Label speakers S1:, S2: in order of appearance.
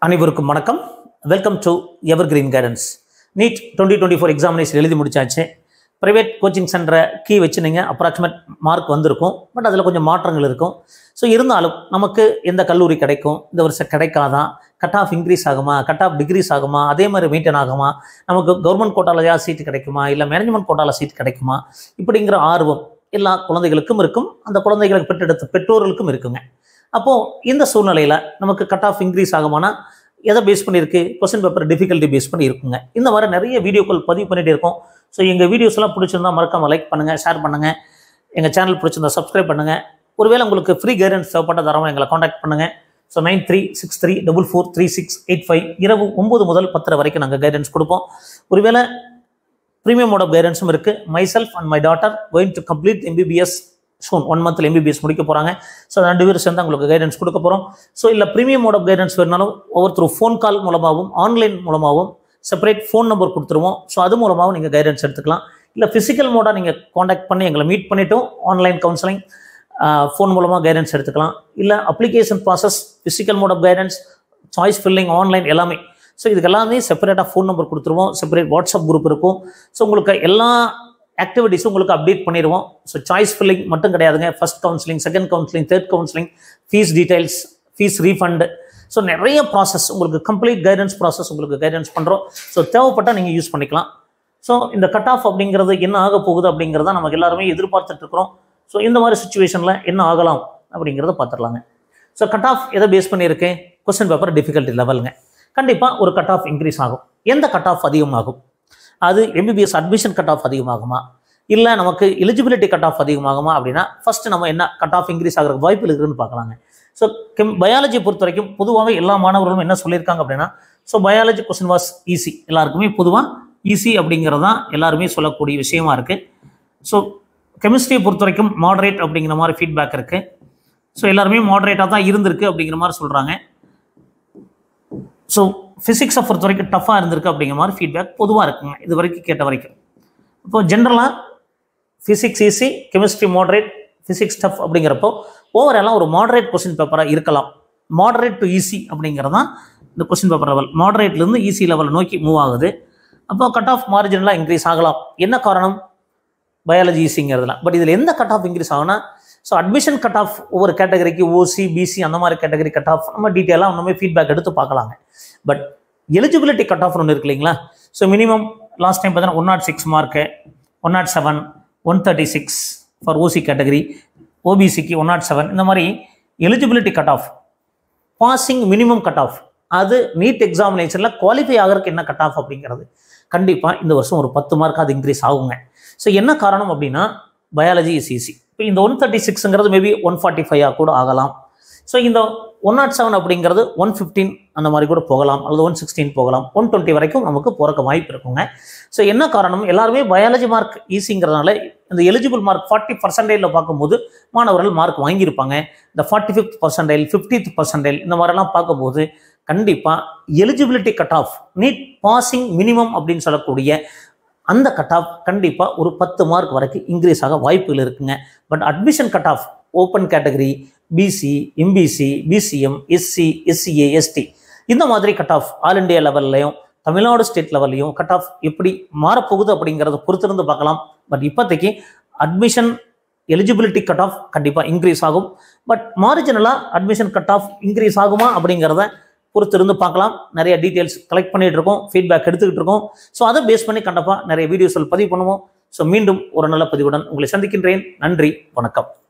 S1: அனைவருக்கும் வணக்கம் welcome to evergreen guidance NEET twenty twenty four examination எழுதி முடிச்சாச்சு ப்ரைவேட் கோச்சிங் சென்டரை கீ வச்சு நீங்கள் அப்ராக்சிமேட் மார்க் வந்திருக்கும் பட் அதில் கொஞ்சம் மாற்றங்கள் இருக்கும் ஸோ இருந்தாலும் நமக்கு எந்த கல்லூரி கிடைக்கும் இந்த வருஷம் கிடைக்காதா கட் ஆஃப் இன்க்ரீஸ் ஆகுமா கட் ஆஃப் டிகிரீஸ் ஆகுமா அதே மாதிரி மெயின்டைன் ஆகுமா நமக்கு கவர்மெண்ட் கோட்டாலையா சீட் கிடைக்குமா இல்லை மேனேஜ்மெண்ட் கோட்டாவில் சீட் கிடைக்குமா இப்படிங்கிற ஆர்வம் எல்லா குழந்தைகளுக்கும் இருக்கும் அந்த குழந்தைகளுக்கு பெற்றெடுத்த பெற்றோர்களுக்கும் இருக்குங்க அப்போது இந்த சூழ்நிலையில் நமக்கு கட் ஆஃப் இன்க்ரீஸ் ஆகுமானா எதை பேஸ் பண்ணியிருக்கு கொஸ்டின் பேப்பர் டிஃபிகல்ட்டி பேஸ் பண்ணி இருக்குங்க இந்த மாதிரி நிறைய வீடியோக்கள் பதிவு பண்ணிகிட்டே இருக்கோம் ஸோ எங்கள் வீடியோஸ் எல்லாம் பிடிச்சிருந்தா மறக்காம லைக் பண்ணுங்கள் ஷேர் பண்ணுங்கள் எங்கள் சேனல் பிடிச்சிருந்தா சப்ஸ்கிரைப் பண்ணுங்கள் ஒருவேளை உங்களுக்கு ஃப்ரீ கைடன்ஸ் தேவைப்பட்ட தரமாக எங்களை காண்டாக்ட் பண்ணுங்கள் so nine three six three double four three six eight five இரவு ஒம்பது முதல் பத்தரை வரைக்கும் நாங்கள் கைடன்ஸ் கொடுப்போம் ஒருவேளை ப்ரீமியம் மோட் ஆஃப் கைடன்ஸும் இருக்குது myself and my daughter going to complete MBBS soon one மந்த்தில் எம்பிபிஎஸ் முடிக்க போகிறாங்க ஸோ ரெண்டு பேரும் சேர்ந்து உங்களுக்கு கைடன்ஸ் கொடுக்க போகிறோம் ஸோ இல்லை ப்ரீமியம் மோட் ஆஃப் கைடன்ஸ் வேணுனாலும் ஒவ்வொருத்தர் ஃபோன் கால் மூலமாகவும் ஆன்லைன் மூலமாகவும் செப்பரேட் ஃபோன் நம்பர் கொடுத்துருவோம் ஸோ அது மூலமாகவும் நீங்கள் கைடன்ஸ் எடுத்துக்கலாம் இல்லை ஃபிசிக்கல் மோடாக நீங்கள் காண்டாக்ட் பண்ணி எங்களை மீட் பண்ணிவிட்டும் ஆன்லைன் கவுன்சிலிங் ஃபோன் மூலமாக கைடன்ஸ் எடுத்துக்கலாம் இல்லை application process physical mode of guidance choice filling online எல்லாமே ஸோ இதுக்கு எல்லாமே செப்பரேட்டாக ஃபோன் நம்பர் கொடுத்துருவோம் செப்பரேட் வாட்ஸ்அப் குரூப் இருக்கும் ஸோ உங்களுக்கு எல்லா ஆக்டிவிட்டீஸும் உங்களுக்கு அப்டேட் பண்ணிடுவோம் ஸோ சாய்ஸ் ஃபில்லிங் மட்டும் கிடையாதுங்க first counselling second counselling third counselling fees details fees refund so நிறைய ப்ராசஸ் உங்களுக்கு கம்ப்ளீட் கைடன்ஸ் ப்ராசஸ் உங்களுக்கு கைடன்ஸ் பண்ணுறோம் ஸோ தேவைப்பட்டால் நீங்கள் யூஸ் பண்ணிக்கலாம் ஸோ இந்த கட் ஆஃப் அப்படிங்கிறது என்ன ஆக போகுது அப்படிங்கிறத நமக்கு எல்லாருமே எதிர்பார்த்துட்டு இருக்கிறோம் ஸோ இந்த மாதிரி சுச்சுவேஷனில் என்ன ஆகலாம் அப்படிங்கிறத பார்த்துடலாங்க ஸோ கட் ஆஃப் எதை பேஸ் பண்ணியிருக்கு கொஸ்டின் பேப்பர் டிஃபிகல்ட்டி லெவலுங்க கண்டிப்பாக ஒரு கட் ஆஃப் இன்க்ரீஸ் ஆகும் எந்த கட் ஆஃப் அதிகமாகும் அது எம்பிபிஎஸ் அட்மிஷன் கட் ஆஃப் அதிகமாகுமா இல்லை நமக்கு எலிஜிபிலிட்டி கட் ஆஃப் அதிகமாகுமா அப்படின்னா ஃபர்ஸ்ட் நம்ம என்ன கட் ஆஃப் இன்க்ரீஸ் ஆகிறதுக்கு வாய்ப்பு இருக்குதுன்னு பார்க்கலாங்க ஸோ கெம் பயாலஜி பொறுத்த வரைக்கும் பொதுவாகவே எல்லா மாணவர்களும் என்ன சொல்லியிருக்காங்க அப்படின்னா so biology question was easy எல்லாருக்குமே பொதுவாக ஈஸி அப்படிங்கிறது தான் எல்லாருமே சொல்லக்கூடிய விஷயமா இருக்குது ஸோ கெமிஸ்ட்ரியை பொறுத்த வரைக்கும் மாடரேட் அப்படிங்கிற மாதிரி ஃபீட்பேக் இருக்குது ஸோ எல்லாருமே மாடரேட்டாக தான் இருந்திருக்கு அப்படிங்கிற மாதிரி சொல்கிறாங்க ஸோ ஃபிசிக்ஸை பொறுத்த வரைக்கும் டஃப்பாக இருந்திருக்கு அப்படிங்கிற மாதிரி ஃபீட்பேக் பொதுவாக இருக்குங்க இது வரைக்கும் கேட்ட வரைக்கும் இப்போ ஜென்ரலாக physics easy chemistry moderate physics tough அப்படிங்கிறப்போ ஓவராலாக ஒரு மாடரேட் கொஸ்டின் பேப்பராக இருக்கலாம் மாடரேட் டு ஈஸி அப்படிங்கிறது தான் இந்த கொஸ்டின் பேப்பர் லெவல் மாடரேட்லேருந்து ஈஸி லெவலை நோக்கி மூவ் ஆகுது அப்போ கட் ஆஃப் மார்ஜினலாக இன்க்ரீஸ் ஆகலாம் என்ன காரணம் பயாலஜி ஈஸிங்கிறதுல பட் இதில் எந்த கட் ஆஃப் இன்க்ரீஸ் ஆகும்னா ஸோ அட்மிஷன் கட் ஆஃப் ஒவ்வொரு கேட்டகரிக்கு ஓசி பிசி அந்த மாதிரி கேட்டகரி கட் ஆஃப் நம்ம டீட்டெயிலாக ஒன்றுமே ஃபீட்பேக் எடுத்து பார்க்கலாங்க பட் எலிஜிபிலிட்டி கட் ஆஃப் ஒன்று இருக்கு இல்லைங்களா ஸோ மினிமம் லாஸ்ட் டைம் பார்த்தீங்கன்னா one nought six mark one nought seven one thirty six for OC category ஓபிசிக்கு ஒன் நாட் செவன் இந்த மாதிரி eligibility cut off passing minimum cut off அது NEET எக்ஸாமினேஷனில் qualify ஆகிறதுக்கு என்ன கட் ஆஃப் அப்படிங்கிறது கண்டிப்பாக இந்த வருஷம் ஒரு பத்து மார்க் அது இன்க்ரீஸ் ஆகுங்க ஸோ என்ன காரணம் அப்படின்னா பயாலஜி இஸ் ஈஸி இப்போ இந்த ஒன் தேர்ட்டி சிக்ஸுங்கிறது மேபி ஒன் ஃபார்ட்டி ஃபைவாக கூட ஆகலாம் ஸோ இந்த ஒன் நாட் செவன் அப்படிங்கிறது ஒன் ஃபிஃப்டீன் அந்த மாதிரி கூட போகலாம் அல்லது ஒன் சிக்ஸ்டீன் போகலாம் ஒன் டுவெண்ட்டி வரைக்கும் நமக்கு போகிறக்க வாய்ப்பு இருக்குங்க ஸோ என்ன காரணம் எல்லாருமே பயாலஜி மார்க் ஈஸிங்கிறதுனால இந்த எலிஜிபிள் மார்க் ஃபார்ட்டி பர்சன்டேஜில் பார்க்கும்போது மாணவர்கள் மார்க் வாங்கியிருப்பாங்க இந்த forty fifth percentile fiftieth percentile இந்த மாதிரிலாம் பார்க்கும்போது கண்டிப்பாக eligibility cut off NEET passing minimum அப்படின்னு சொல்லக்கூடிய அந்த கட் ஆஃப் கண்டிப்பாக ஒரு பத்து மார்க் வரைக்கும் இன்க்ரீஸ் ஆக வாய்ப்புகள் இருக்குங்க but admission cut off open category BC MBC BCM SC SCA ST இந்த மாதிரி கட் ஆஃப் ஆல் இண்டியா லெவல்லையும் தமிழ்நாடு ஸ்டேட் லெவல்லையும் கட் ஆஃப் எப்படி மாறப்போகுது அப்படிங்கிறத பொறுத்திருந்து பார்க்கலாம் பட் இப்போதைக்கு அட்மிஷன் எலிஜிபிலிட்டி கட் ஆஃப் கண்டிப்பாக இன்க்ரீஸ் ஆகும் பட் மார்ஜினலாக அட்மிஷன் கட் ஆஃப் இன்க்ரீஸ் ஆகுமா அப்படிங்கிறத பொறுத்திருந்து பார்க்கலாம் நிறைய டீட்டெயில்ஸ் கலெக்ட் பண்ணிட்டு இருக்கோம் ஃபீட்பேக் எடுத்துக்கிட்டு இருக்கோம் ஸோ அதை பேஸ் பண்ணி கண்டிப்பாக நிறைய வீடியோஸ்கள் பதிவு பண்ணுவோம் ஸோ மீண்டும் ஒரு நல்ல பதிவுடன் உங்களை சந்திக்கின்றேன் நன்றி வணக்கம்